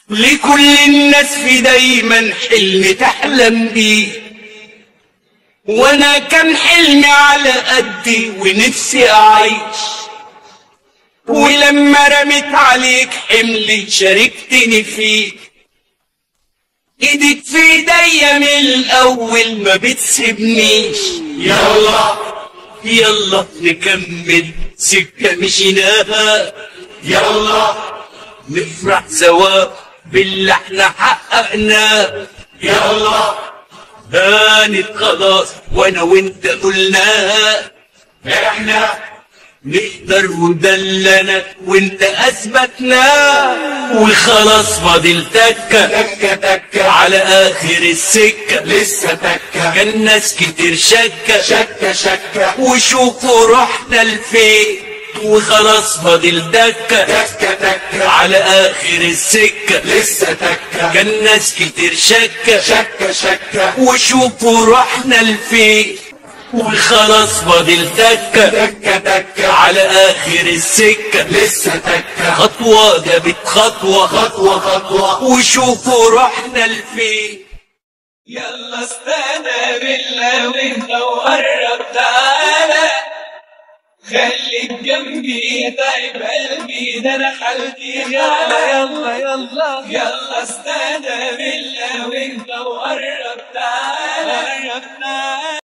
لكل الناس في دايما حلم تحلم بيه وانا كان حلمي على قدي ونفسي اعيش ولما رميت عليك حملي شاركتني فيه ايدك في ايديا من الاول ما بتسيبنيش يلا يلا نكمل سكة مشيناها يلا نفرح سوا باللي احنا حققناه يلا هانت خلاص وانا وانت قلناها احنا نقدر وده اللي انا وانت اثبتناه وخلاص فاضل تكه تكة تكة على اخر السكه لسه تكة كان ناس كتير شكه شكة شكة وشوفوا رحنا لفين وخلاص فاضل دكه تكة تكة على اخر السكه لسه تكة كان ناس كتير شكه شكة شكة وشوفوا رحنا لفين وخلاص فاضل دكه تكة تكة على اخر السكه لسه تكة خطوه جابت خطوه خطوة خطوة وشوفوا رحنا لفين يلا استنى بالله وانت وقرب تعالى خليك جنبي تعب قلبي ده انا حالتي يلا يلا يلا يلا استنى بالله وانت وقرب تعالى قرب تعالى